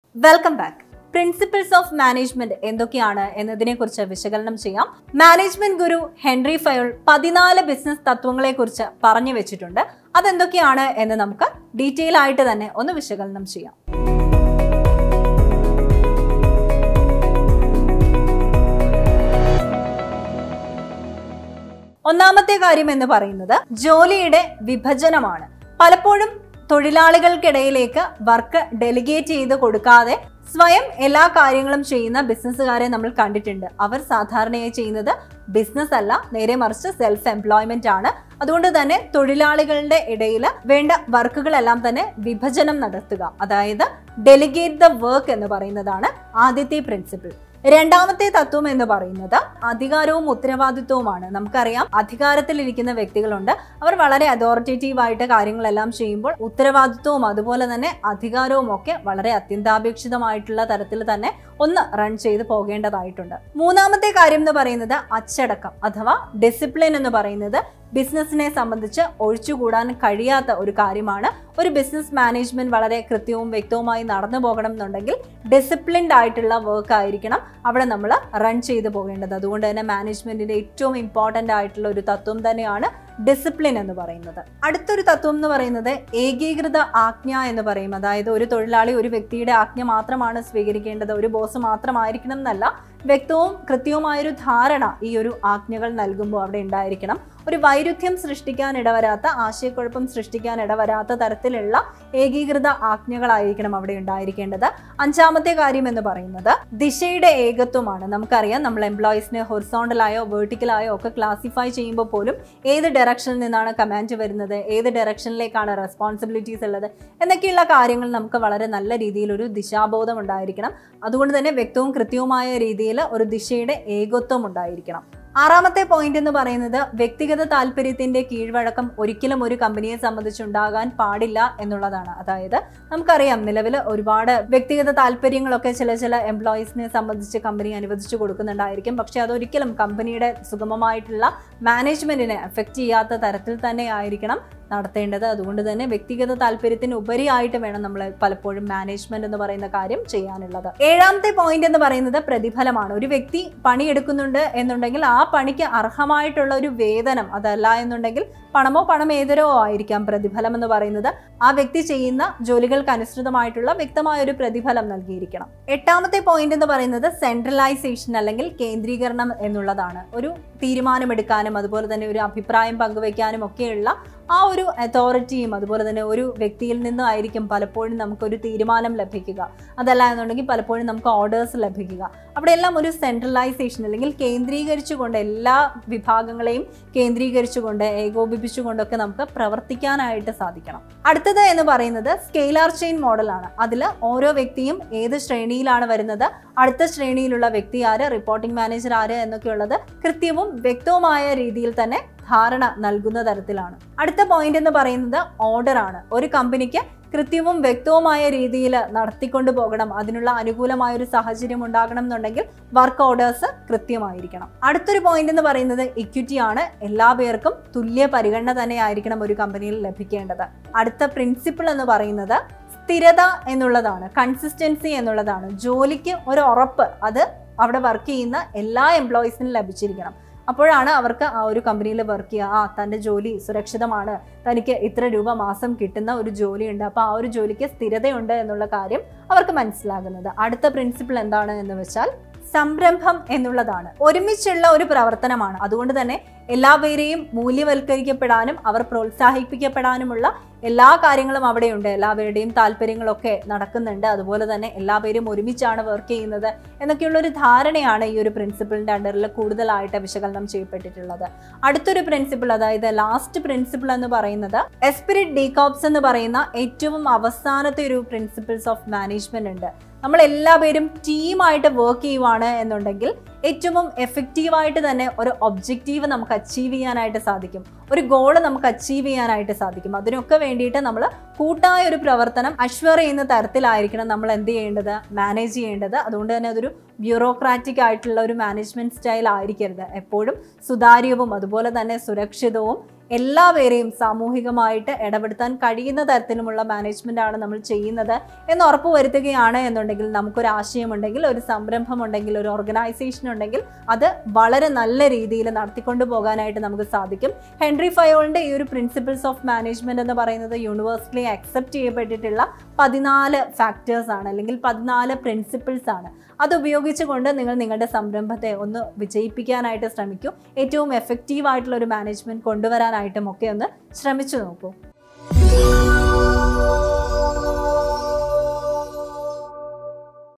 welcome back principles of management എന്തൊക്കെയാണ് എന്നതിനെ കുറിച്ച് വിശകലനം ചെയ്യാം മാനേജ്മെന്റ് ഗുരു ഹെൻറി ഫയോൾ പതിനാല് ബിസിനസ് തത്വങ്ങളെ കുറിച്ച് പറഞ്ഞു വെച്ചിട്ടുണ്ട് അതെന്തൊക്കെയാണ് എന്ന് നമുക്ക് ഡീറ്റെയിൽ ആയിട്ട് തന്നെ ഒന്ന് വിശകലനം ചെയ്യാം ഒന്നാമത്തെ കാര്യം എന്ന് പറയുന്നത് ജോലിയുടെ വിഭജനമാണ് പലപ്പോഴും തൊഴിലാളികൾക്കിടയിലേക്ക് വർക്ക് ഡെലിഗേറ്റ് ചെയ്ത് കൊടുക്കാതെ സ്വയം എല്ലാ കാര്യങ്ങളും ചെയ്യുന്ന ബിസിനസ്സുകാരെ നമ്മൾ കണ്ടിട്ടുണ്ട് അവർ സാധാരണയായി ചെയ്യുന്നത് ബിസിനസ് അല്ല നേരെ മറിച്ച് സെൽഫ് എംപ്ലോയ്മെന്റ് ആണ് അതുകൊണ്ട് തന്നെ തൊഴിലാളികളുടെ ഇടയിൽ വേണ്ട വർക്കുകളെല്ലാം തന്നെ വിഭജനം നടത്തുക അതായത് ഡെലിഗേറ്റ് ദ വർക്ക് എന്ന് പറയുന്നതാണ് ആദ്യത്തെ പ്രിൻസിപ്പിൾ രണ്ടാമത്തെ തത്വം എന്ന് പറയുന്നത് അധികാരവും ഉത്തരവാദിത്വവുമാണ് നമുക്കറിയാം അധികാരത്തിലിരിക്കുന്ന വ്യക്തികളുണ്ട് അവർ വളരെ അതോറിറ്റേറ്റീവ് ആയിട്ട് കാര്യങ്ങളെല്ലാം ചെയ്യുമ്പോൾ ഉത്തരവാദിത്വവും അതുപോലെ തന്നെ അധികാരവും ഒക്കെ വളരെ അത്യന്താപേക്ഷിതമായിട്ടുള്ള തരത്തിൽ തന്നെ ഒന്ന് റൺ ചെയ്ത് പോകേണ്ടതായിട്ടുണ്ട് മൂന്നാമത്തെ കാര്യം എന്ന് പറയുന്നത് അച്ചടക്കം അഥവാ ഡിസിപ്ലിൻ എന്ന് പറയുന്നത് ബിസിനസ്സിനെ സംബന്ധിച്ച് ഒഴിച്ചുകൂടാൻ കഴിയാത്ത ഒരു കാര്യമാണ് ഒരു ബിസിനസ് മാനേജ്മെന്റ് വളരെ കൃത്യവും വ്യക്തവുമായി നടന്നു പോകണം എന്നുണ്ടെങ്കിൽ ഡിസിപ്ലിൻഡ് ആയിട്ടുള്ള വർക്ക് ആയിരിക്കണം അവിടെ നമ്മൾ റൺ ചെയ്തു പോകേണ്ടത് അതുകൊണ്ട് തന്നെ മാനേജ്മെന്റിന്റെ ഏറ്റവും ഇമ്പോർട്ടൻ്റ് ആയിട്ടുള്ള ഒരു തത്വം തന്നെയാണ് ഡിസിപ്ലിൻ എന്ന് പറയുന്നത് അടുത്തൊരു തത്വം എന്ന് പറയുന്നത് ഏകീകൃത ആജ്ഞ എന്ന് പറയും അതായത് ഒരു തൊഴിലാളി ഒരു വ്യക്തിയുടെ ആജ്ഞ മാത്രമാണ് സ്വീകരിക്കേണ്ടത് ഒരു ബോസ് മാത്രമായിരിക്കണം എന്നല്ല വ്യക്തവും കൃത്യവുമായൊരു ധാരണ ഈ ഒരു ആജ്ഞകൾ നൽകുമ്പോൾ അവിടെ ഉണ്ടായിരിക്കണം ഒരു വൈരുദ്ധ്യം സൃഷ്ടിക്കാൻ ഇടവരാത്ത ആശയക്കുഴപ്പം സൃഷ്ടിക്കാൻ ഇടവരാത്ത തരത്തിലുള്ള ഏകീകൃത ആജ്ഞകളായിരിക്കണം അവിടെ ഉണ്ടായിരിക്കേണ്ടത് അഞ്ചാമത്തെ കാര്യം എന്ന് പറയുന്നത് ദിശയുടെ ഏകത്വമാണ് നമുക്കറിയാം നമ്മൾ എംപ്ലോയീസിനെ ഹൊറിസോണ്ടലായോ വേർട്ടിക്കലായോ ഒക്കെ ക്ലാസിഫൈ ചെയ്യുമ്പോൾ പോലും ഏത് ഡയറക്ഷനിൽ നിന്നാണ് കമാൻഡ് വരുന്നത് ഏത് ഡയറക്ഷനിലേക്കാണ് റെസ്പോൺസിബിലിറ്റീസ് ഉള്ളത് എന്നൊക്കെയുള്ള കാര്യങ്ങൾ നമുക്ക് വളരെ നല്ല രീതിയിൽ ഒരു ദിശാബോധം ഉണ്ടായിരിക്കണം അതുകൊണ്ട് തന്നെ വ്യക്തവും കൃത്യവുമായ രീതിയിൽ ഒരു ദിശയുടെ ഏകത്വം ഉണ്ടായിരിക്കണം ആറാമത്തെ പോയിന്റ് എന്ന് പറയുന്നത് വ്യക്തിഗത താല്പര്യത്തിന്റെ കീഴ്വഴക്കം ഒരിക്കലും ഒരു കമ്പനിയെ സംബന്ധിച്ചുണ്ടാകാൻ പാടില്ല എന്നുള്ളതാണ് അതായത് നമുക്കറിയാം നിലവിൽ ഒരുപാട് വ്യക്തിഗത താല്പര്യങ്ങളൊക്കെ ചില ചില എംപ്ലോയീസിനെ സംബന്ധിച്ച് കമ്പനി അനുവദിച്ചു കൊടുക്കുന്നുണ്ടായിരിക്കും പക്ഷെ അതൊരിക്കലും കമ്പനിയുടെ സുഗമമായിട്ടുള്ള മാനേജ്മെന്റിനെ എഫക്റ്റ് ചെയ്യാത്ത തരത്തിൽ തന്നെ ആയിരിക്കണം നടത്തേണ്ടത് അതുകൊണ്ട് തന്നെ വ്യക്തിഗത താല്പര്യത്തിന് ഉപരിയായിട്ട് വേണം നമ്മൾ പലപ്പോഴും മാനേജ്മെന്റ് എന്ന് പറയുന്ന കാര്യം ചെയ്യാനുള്ളത് ഏഴാമത്തെ പോയിന്റ് എന്ന് പറയുന്നത് പ്രതിഫലമാണ് ഒരു വ്യക്തി പണിയെടുക്കുന്നുണ്ട് എന്നുണ്ടെങ്കിൽ ആ പണിക്ക് അർഹമായിട്ടുള്ള ഒരു വേതനം അതല്ല എന്നുണ്ടെങ്കിൽ പണമോ പണം ഏതരോ ആയിരിക്കാം പ്രതിഫലം എന്ന് പറയുന്നത് ആ വ്യക്തി ചെയ്യുന്ന ജോലികൾക്ക് അനുസൃതമായിട്ടുള്ള വ്യക്തമായ ഒരു പ്രതിഫലം നൽകിയിരിക്കണം എട്ടാമത്തെ പോയിന്റ് എന്ന് പറയുന്നത് സെൻട്രലൈസേഷൻ അല്ലെങ്കിൽ കേന്ദ്രീകരണം എന്നുള്ളതാണ് ഒരു തീരുമാനമെടുക്കാനും അതുപോലെ തന്നെ ഒരു അഭിപ്രായം പങ്കുവെക്കാനും ഒക്കെയുള്ള ആ ഒരു അതോറിറ്റിയും അതുപോലെ തന്നെ ഒരു വ്യക്തിയിൽ നിന്നായിരിക്കും പലപ്പോഴും നമുക്കൊരു തീരുമാനം ലഭിക്കുക അതല്ല എന്നുണ്ടെങ്കിൽ പലപ്പോഴും നമുക്ക് ഓർഡേഴ്സ് ലഭിക്കുക അവിടെയെല്ലാം ഒരു സെൻട്രലൈസേഷൻ അല്ലെങ്കിൽ കേന്ദ്രീകരിച്ചുകൊണ്ട് എല്ലാ വിഭാഗങ്ങളെയും കേന്ദ്രീകരിച്ചുകൊണ്ട് ഏകോപിപ്പിച്ചുകൊണ്ടൊക്കെ നമുക്ക് പ്രവർത്തിക്കാനായിട്ട് സാധിക്കണം അടുത്തത് എന്ന് പറയുന്നത് സ്കെയിലാർ ചെയിൻ മോഡലാണ് അതിൽ ഓരോ വ്യക്തിയും ഏത് ശ്രേണിയിലാണ് വരുന്നത് അടുത്ത ശ്രേണിയിലുള്ള വ്യക്തി ആര് റിപ്പോർട്ടിംഗ് മാനേജർ ആര് എന്നൊക്കെയുള്ളത് കൃത്യവും വ്യക്തവുമായ രീതിയിൽ തന്നെ ധാരണ നൽകുന്ന തരത്തിലാണ് അടുത്ത പോയിന്റ് എന്ന് പറയുന്നത് ഓർഡർ ആണ് ഒരു കമ്പനിക്ക് കൃത്യവും വ്യക്തവുമായ രീതിയിൽ നടത്തിക്കൊണ്ടു പോകണം അതിനുള്ള അനുകൂലമായ ഒരു സാഹചര്യം ഉണ്ടാകണം എന്നുണ്ടെങ്കിൽ വർക്ക് ഓർഡേഴ്സ് കൃത്യമായിരിക്കണം അടുത്തൊരു പോയിന്റ് എന്ന് പറയുന്നത് ഇക്വിറ്റി ആണ് എല്ലാ പേർക്കും തുല്യ പരിഗണന തന്നെ ആയിരിക്കണം ഒരു കമ്പനിയിൽ ലഭിക്കേണ്ടത് അടുത്ത പ്രിൻസിപ്പിൾ എന്ന് പറയുന്നത് സ്ഥിരത എന്നുള്ളതാണ് കൺസിസ്റ്റൻസി എന്നുള്ളതാണ് ജോലിക്ക് ഒരു ഉറപ്പ് അത് അവിടെ വർക്ക് ചെയ്യുന്ന എല്ലാ എംപ്ലോയീസിനും ലഭിച്ചിരിക്കണം അപ്പോഴാണ് അവർക്ക് ആ ഒരു കമ്പനിയിൽ വർക്ക് ചെയ്യുക ആ തൻ്റെ ജോലി സുരക്ഷിതമാണ് തനിക്ക് ഇത്ര രൂപ മാസം കിട്ടുന്ന ഒരു ജോലിയുണ്ട് അപ്പോൾ ആ ഒരു ജോലിക്ക് സ്ഥിരതയുണ്ട് എന്നുള്ള കാര്യം അവർക്ക് മനസ്സിലാകുന്നത് അടുത്ത പ്രിൻസിപ്പിൾ എന്താണ് എന്ന് വെച്ചാൽ സംരംഭം എന്നുള്ളതാണ് ഒരുമിച്ചുള്ള ഒരു പ്രവർത്തനമാണ് അതുകൊണ്ട് തന്നെ എല്ലാവരെയും മൂല്യവൽക്കരിക്കപ്പെടാനും അവർ പ്രോത്സാഹിപ്പിക്കപ്പെടാനുമുള്ള എല്ലാ കാര്യങ്ങളും അവിടെയുണ്ട് എല്ലാവരുടെയും താല്പര്യങ്ങളൊക്കെ നടക്കുന്നുണ്ട് അതുപോലെ തന്നെ എല്ലാവരും ഒരുമിച്ചാണ് വർക്ക് ചെയ്യുന്നത് എന്നൊക്കെയുള്ള ഒരു ധാരണയാണ് ഈ ഒരു പ്രിൻസിപ്പിളിന്റെ അണ്ടറിൽ കൂടുതലായിട്ട് വിശകലനം ചെയ്യപ്പെട്ടിട്ടുള്ളത് അടുത്തൊരു പ്രിൻസിപ്പിൾ അതായത് ലാസ്റ്റ് പ്രിൻസിപ്പിൾ എന്ന് പറയുന്നത് എസ്പിരിറ്റ് ഡീകോപ്സ് എന്ന് പറയുന്ന ഏറ്റവും അവസാനത്തെ ഒരു പ്രിൻസിപ്പിൾസ് ഓഫ് മാനേജ്മെന്റ് ഉണ്ട് നമ്മൾ എല്ലാവരും ടീമായിട്ട് വർക്ക് ചെയ്യുവാണ് എന്നുണ്ടെങ്കിൽ ഏറ്റവും എഫക്റ്റീവായിട്ട് തന്നെ ഒരു ഒബ്ജക്റ്റീവ് നമുക്ക് അച്ചീവ് ചെയ്യാനായിട്ട് സാധിക്കും ഒരു ഗോള് നമുക്ക് അച്ചീവ് ചെയ്യാനായിട്ട് സാധിക്കും അതിനൊക്കെ വേണ്ടിയിട്ട് നമ്മൾ കൂട്ടായ ഒരു പ്രവർത്തനം അഷ്വർ ചെയ്യുന്ന തരത്തിലായിരിക്കണം നമ്മൾ എന്ത് ചെയ്യേണ്ടത് മാനേജ് ചെയ്യേണ്ടത് അതുകൊണ്ട് തന്നെ അതൊരു ബ്യൂറോക്രാറ്റിക് ആയിട്ടുള്ള ഒരു മാനേജ്മെന്റ് സ്റ്റൈൽ ആയിരിക്കരുത് എപ്പോഴും സുതാര്യവും അതുപോലെ തന്നെ സുരക്ഷിതവും എല്ലാവരെയും സാമൂഹികമായിട്ട് ഇടപെടുത്താൻ കഴിയുന്ന തരത്തിലുമുള്ള മാനേജ്മെന്റ് ആണ് നമ്മൾ ചെയ്യുന്നത് എന്ന് ഉറപ്പ് വരുത്തുകയാണ് എന്നുണ്ടെങ്കിൽ നമുക്കൊരു ആശയമുണ്ടെങ്കിൽ ഒരു സംരംഭം ഉണ്ടെങ്കിൽ ഒരു ഓർഗനൈസേഷൻ ഉണ്ടെങ്കിൽ അത് വളരെ നല്ല രീതിയിൽ നടത്തിക്കൊണ്ടു പോകാനായിട്ട് നമുക്ക് സാധിക്കും ഹെൻറി ഫയോളിന്റെ ഈ ഒരു പ്രിൻസിപ്പിൾസ് ഓഫ് മാനേജ്മെന്റ് എന്ന് പറയുന്നത് യൂണിവേഴ്സിറ്റി അക്സെപ്റ്റ് ചെയ്യപ്പെട്ടിട്ടുള്ള പതിനാല് ഫാക്ടേഴ്സ് ആണ് അല്ലെങ്കിൽ പതിനാല് പ്രിൻസിപ്പിൾസ് ആണ് അത് ഉപയോഗിച്ചുകൊണ്ട് നിങ്ങൾ നിങ്ങളുടെ സംരംഭത്തെ ഒന്ന് വിജയിപ്പിക്കാനായിട്ട് ശ്രമിക്കൂ ഏറ്റവും എഫക്റ്റീവ് ആയിട്ടുള്ള ഒരു മാനേജ്മെന്റ് കൊണ്ടുവരാനായിട്ടും ഒക്കെ ഒന്ന് ശ്രമിച്ചു നോക്കൂ